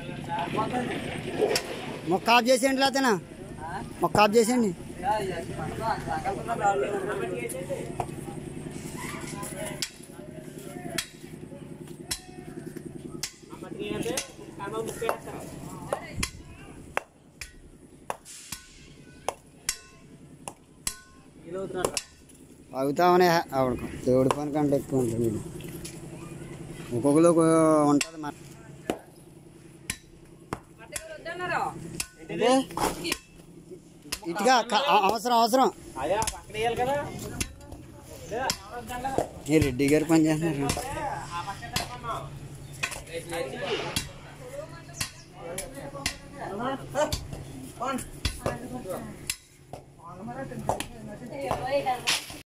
మొక్క ఆఫ్ చేసేయండి లేతేనా మొక్క ఆఫ్ చేసేయండి అవుతామనే ఆవిడకు దేవుడి పని కంటే ఎక్కువ ఉంటుంది ఇది. ఒక్కొక్కరు ఒక ఉంటుంది మన ఏంటి? ఇటుగా క- అ- అవసరం అవసరం అదే పక్కన వేయాలి కదా ఈ రెడ్డి గారు పని చేస్తున్నారు Oye,